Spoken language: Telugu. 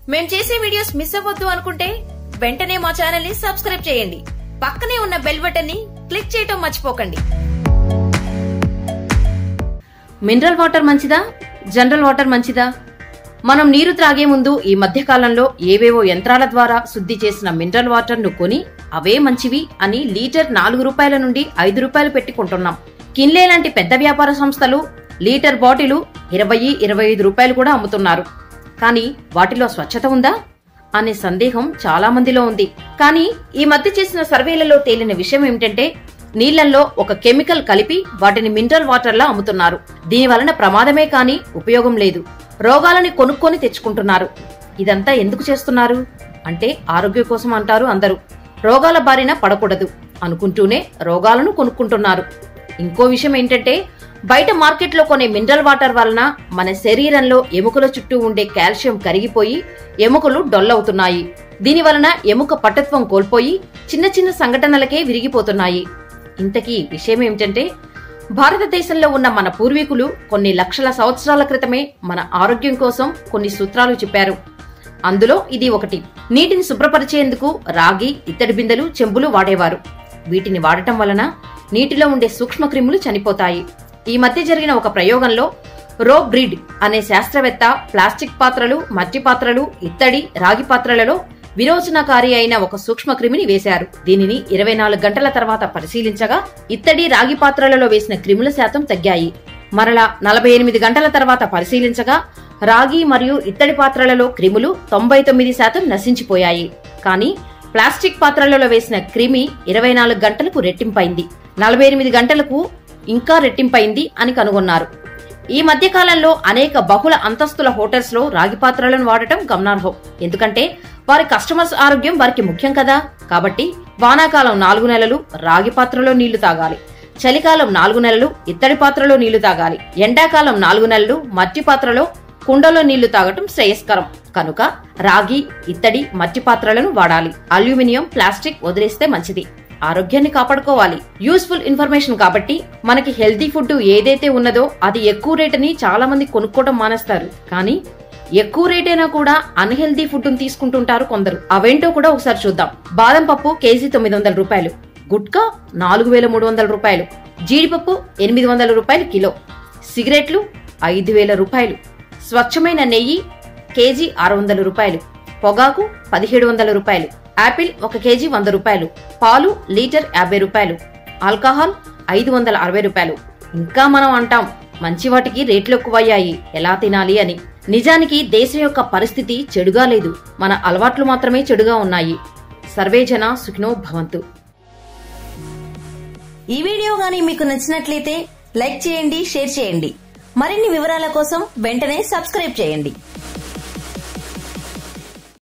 మేం చేసే వీడియోస్ మిస్ అవ్వద్దు అనుకుంటే వెంటనే మా ఛానల్ ని సబ్స్క్రైబ్ చేయండి పక్కనే ఉన్న బెల్ బటన్ ని క్లిక్ చేయటం మర్చిపోకండి మినరల్ వాటర్ మంచిదా జనరల్ వాటర్ మంచిదా మనం నీరు త్రాగే ముందు ఈ మధ్య కాలంలో ఏవేవో యంత్రాల ద్వారా శుద్ధి చేసిన మినరల్ వాటర్ ను కొని అవే మంచివి అని లీటర్ నాలుగు రూపాయల నుండి ఐదు రూపాయలు పెట్టి కొంటున్నాం కిన్లే లాంటి పెద్ద వ్యాపార సంస్థలు లీటర్ బాటిలు ఇరవై ఇరవై ఐదు రూపాయలు కూడా అమ్ముతున్నారు కానీ వాటిలో స్వచ్ఛత ఉందా అనే సందేహం చాలా మందిలో ఉంది కానీ ఈ మధ్య చేసిన సర్వేలలో తేలిన విషయం ఏమిటంటే నీళ్లలో ఒక కెమికల్ కలిపి వాటిని మినరల్ వాటర్లా అమ్ముతున్నారు దీని వలన ప్రమాదమే కాని ఉపయోగం లేదు రోగాలని కొనుక్కొని తెచ్చుకుంటున్నారు ఇదంతా ఎందుకు చేస్తున్నారు అంటే ఆరోగ్య కోసం అంటారు అందరూ రోగాల బారిన పడకూడదు అనుకుంటూనే రోగాలను కొనుక్కుంటున్నారు ఇంకో విషయం ఏంటంటే బయట మార్కెట్లో కొనే మినరల్ వాటర్ వలన మన శరీరంలో ఎముకల చుట్టూ ఉండే కాల్షియం కరిగిపోయి ఎముకలు డొల్లవుతున్నాయి దీని వలన ఎముక పట్టత్వం కోల్పోయి చిన్న చిన్న సంఘటనలకే విరిగిపోతున్నాయి ఇంతకీ విషయం ఏమిటంటే భారతదేశంలో ఉన్న మన పూర్వీకులు కొన్ని లక్షల సంవత్సరాల క్రితమే మన ఆరోగ్యం కోసం కొన్ని సూత్రాలు చెప్పారు అందులో ఇది ఒకటి నీటిని శుభ్రపరిచేందుకు రాగి ఇత్తడి బిందెలు చెంబులు వాడేవారు వీటిని వాడటం వలన నీటిలో ఉండే సూక్ష్మక్రిములు చనిపోతాయి ఈ మధ్య జరిగిన ఒక ప్రయోగంలో రో బ్రిడ్ అనే శాస్త్రవేత్త ప్లాస్టిక్ పాత్రలు మట్టి పాత్రలు ఇత్తడి రాగి పాత్రలలో విరోచనకారి అయిన ఒక సూక్ష్మక్రిమిని వేశారు దీనిని ఇరవై నాలుగు గంటల తర్వాత పరిశీలించగా ఇత్తడి రాగి పాత్రలలో వేసిన క్రిముల శాతం తగ్గాయి మరలా నలభై ఎనిమిది గంటల తర్వాత పరిశీలించగా రాగి మరియు ఇత్తడి పాత్రలలో క్రిములు తొంభై తొమ్మిది శాతం నశించిపోయాయి కానీ ప్లాస్టిక్ పాత్రలలో వేసిన క్రిమి ఇరవై నాలుగు గంటలకు రెట్టింపైంది నలభై ఎనిమిది గంటలకు ఇంకా రెట్టింపైంది అని కనుగొన్నారు ఈ మధ్య కాలంలో అనేక బహుళ అంతస్తుల హోటల్స్ లో రాగి పాత్రలను వాడటం గమనార్హం ఎందుకంటే వారి కస్టమర్స్ ఆరోగ్యం వారికి ముఖ్యం కదా కాబట్టి వానాకాలం నాలుగు నెలలు రాగి పాత్రలో నీళ్లు తాగాలి చలికాలం నాలుగు నెలలు ఇత్తడి పాత్రలో నీళ్లు తాగాలి ఎండాకాలం నాలుగు నెలలు మట్టి పాత్రలో కుండలో నీళ్లు తాగటం శ్రేయస్కరం కనుక రాగి ఇత్తడి మట్టి పాత్రలను వాడాలి అల్యూమినియం ప్లాస్టిక్ వదిలేస్తే మంచిది ఆరోగ్యాన్ని కాపాడుకోవాలి యూస్ఫుల్ ఇన్ఫర్మేషన్ కాబట్టి మనకి హెల్తీ ఫుడ్ ఏదైతే ఉన్నదో అది ఎక్కువ రేట్ అని చాలా మంది కొనుక్కోవడం మానేస్తారు కానీ ఎక్కువ రేట్ అయినా కూడా అన్హెల్దీ ఫుడ్ తీసుకుంటుంటారు కొందరు అవేంటో కూడా ఒకసారి చూద్దాం బాదం పప్పు కేజీ తొమ్మిది వందల రూపాయలు గుట్కా నాలుగు వేల మూడు వందల రూపాయలు జీడిపప్పు ఎనిమిది వందల రూపాయలు కిలో సిగరెట్లు ఐదు వేల రూపాయలు స్వచ్ఛమైన నెయ్యి కేజీ ఆరు వందల రూపాయలు పొగాకు పదిహేడు వందల రూపాయలు యాపిల్ ఒక కేజీ వంద రూపాయలు పాలు లీటర్ యాభై రూపాయలు ఆల్కహాల్ ఐదు వందల అరవై రూపాయలు ఇంకా మనం అంటాం మంచి వాటికి రేట్లు ఎక్కువయ్యాయి ఎలా తినాలి అని నిజానికి దేశం యొక్క పరిస్థితి చెడుగా లేదు మన అలవాట్లు మాత్రమే చెడుగా ఉన్నాయి సర్వేజన సుఖినో భవంతు ఈ వీడియో గానీ మీకు నచ్చినట్లయితే లైక్ చేయండి షేర్ చేయండి మరిన్ని వివరాల కోసం వెంటనే సబ్స్క్రైబ్ చేయండి